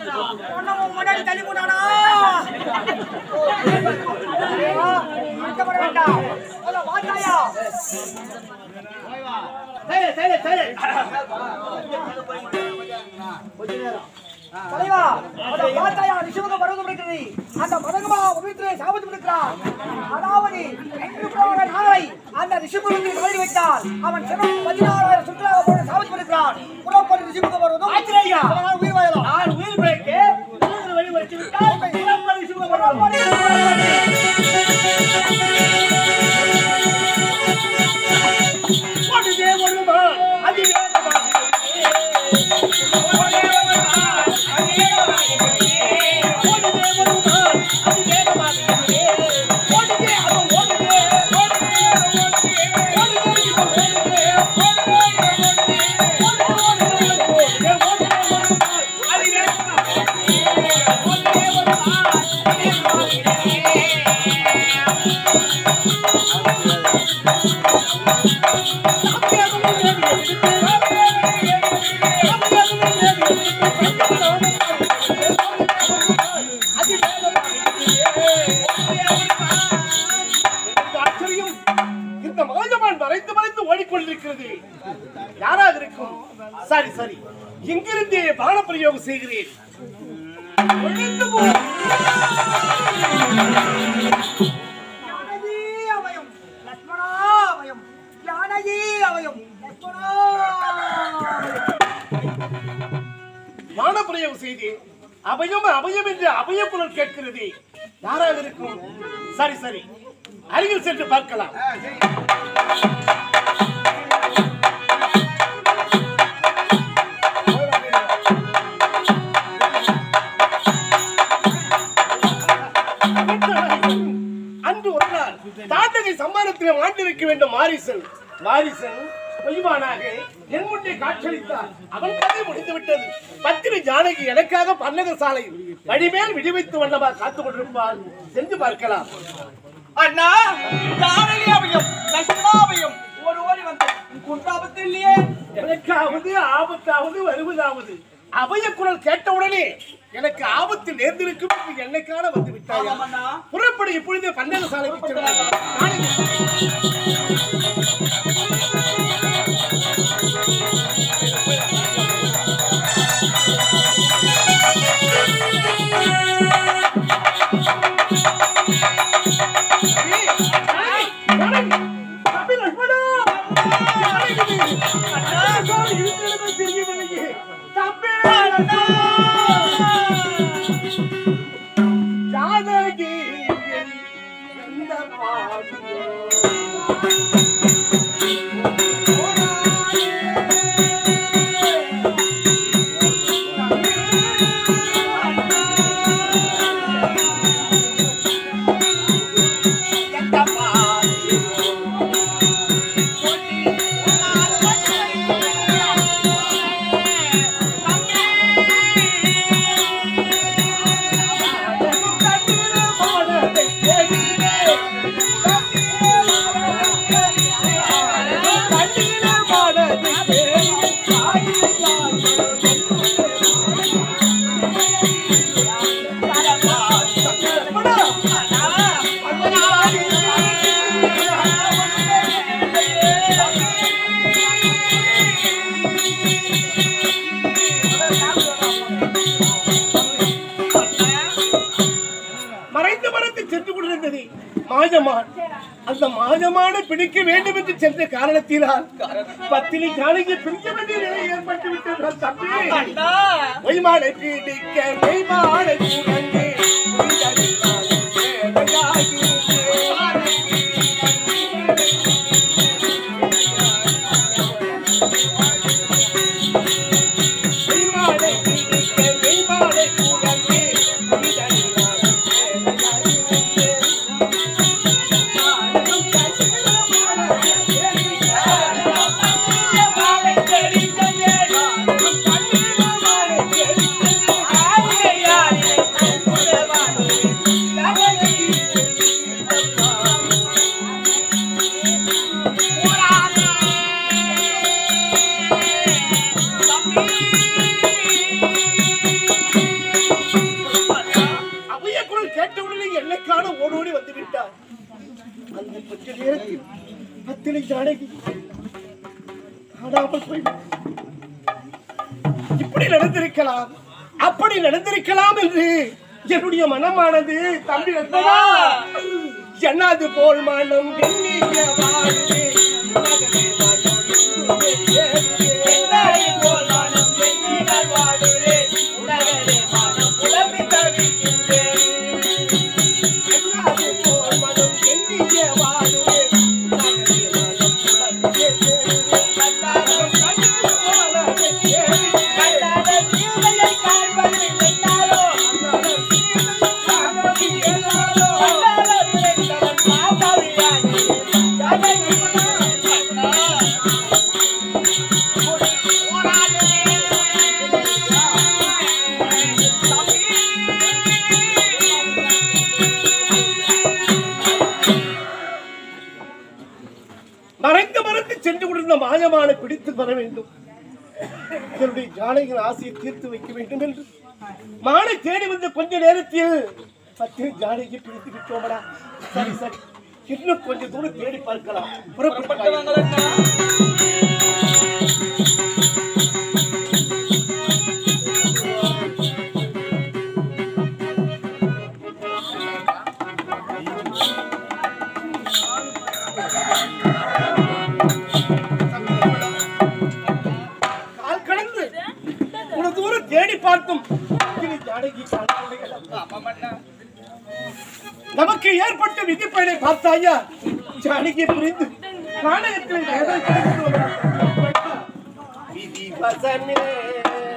ஒண்ணும் முன்னாடி தள்ளி போட்டானா வருத்தப்பட வேண்டாம் அத வாத்தாயா சரி சரி சரி தலைவா அத வாத்தாயா ரிஷபக பருவம் இருக்கிறது அந்த மதகமா உபயோகத்திலே சாபத்து இருக்கிறார் அதாவது இன்று போகிற நாளை அந்த ரிஷபகத்தை கழுவி வைத்தால் அவன் சிறப்பு பதினாறாயிரம் சுற்றுலாவை போட சாபத்து இருக்கிறான் புறப்படி ரிஷபக பருவம் ஆச்சரியா. அதனால் உயிர் வாழலாம் நான் உயிர் பிழைக்க உயிர் வழி வச்சு விட்டால் புறப்படி சுகப்படுவோம். புறப்படி, புறப்படி. ஓடுதே ஒழுமா அதிவேகமாக இந்த ஆச்சரியம் இந்த மாயமான் மறைத்து மறைத்து ஓடிக்கொண்டிருக்கிறது யாராக இருக்கும் சரி சரி இங்கிருந்தே பான பிரயோகம் செய்கிறேன் ஒழிந்து போ. யானகி அவயம் லக்ஷ்மணா அவயம் யானகி அவயம் லக்ஷ்மணா பான பிரயோகம் செய்தேன் அபயம் அபயம் என்று அபய குரல் கேட்கிறது யாராக இருக்கும் சரி சரி அருகில் சென்று பார்க்கலாம் அன்று ஒரு நாள் தாண்டகை சம்மானத்திலே வாழ்ந்திருக்க வேண்டும் மாரிசன் மாரிசன் பொய்வானாக என் முன்னே காட்சியளித்தார் அவன் கதை முடிந்து விட்டது பத்திரி ஜானகி எனக்காக பன்னக சாலை வழிமேல் விடிவைத்து வண்ணமா காத்துக் கொண்டிருப்பார் சென்று பார்க்கலாம் அண்ணா ஜானகி அவயம் லக்ஷ்மணாவயம் ஒரு ஓடி வந்து குண்டாபத்து இல்லையே எனக்காவது ஆபத்தாவது வருவதாவது அபய குரல் கேட்டவுடனே எனக்கு ஆபத்து நேர்ந்திருக்கும் என்று என்னைக்கான வந்து விட்டாயா ஆமாண்ணா. புறப்படி இப்பொழுதே பன்னக சாலைக்கு சென்றார் ஜானகி மறைந்து மறைந்து சென்று கொண்டிருந்தது மாஜமான் அந்த மாஜமான பிடிக்க வேண்டும் என்று சென்ற காரணத்தினால் பத்தினி காணிக்கு பிடிக்க வேண்டிய நிலை ஏற்பட்டு விட்டது தம்பி பொய்மானை பிடிக்க மெய்மானை கூடங்கே மெய்மானை பிடிக்க மெய்மானை கூடங்கே ஜானகி காணாமல் போய்விட்டாள் இப்படி நடந்திருக்கலாம் அப்படி நடந்திருக்கலாம் என்று என்னுடைய மனமானது தம்பி ரத்னா என்னாது போல் மனம் எண்ணிய வாழ்வே, உலகமே மனம் எண்ணுவே போல் மனம் எண்ணிய வாழ்வே, உலகமே மனம் புலம்பி தவிக்கின்றேன். என்னாது போல் மனம் எண்ணிய வாழ்வே, உலகமே மனம் புலம்பி தவிக்கின்றேன். கண்டாலும் கண்டு போலவே கேள்வி கண்டாத சீதையை காண்பது என்னாலோ அந்தாத சீதையை காண்பது என்னாலோ அந்தாத பிழைத்தவன் மாதவியானே ஜனகி மறைந்து மறைந்து சென்று கொண்டிருந்த மாயமான பிடித்து வர வேண்டும் என்னுடைய ஜானகியின் ஆசையை தீர்த்து வைக்க வேண்டும் என்று மானை தேடி வந்த கொஞ்ச நேரத்தில் பத்து ஜானகி பிடித்து விட்டோமடா சரி சரி இன்னும் கொஞ்ச தூரம் தேடி பார்க்கலாம் புறப்பட்டு வாருங்கள். கால் கடந்து ஒரு தூரம் தேடி பார்த்தும் இனி ஜானகி காணவில்லை. நமக்கு ஏற்பட்ட விதிப்பயனை பார்த்தாயா ஜானகி புரிந்து நாணயத்தில் வேதம் கிடைத்தோம். விதி வசனே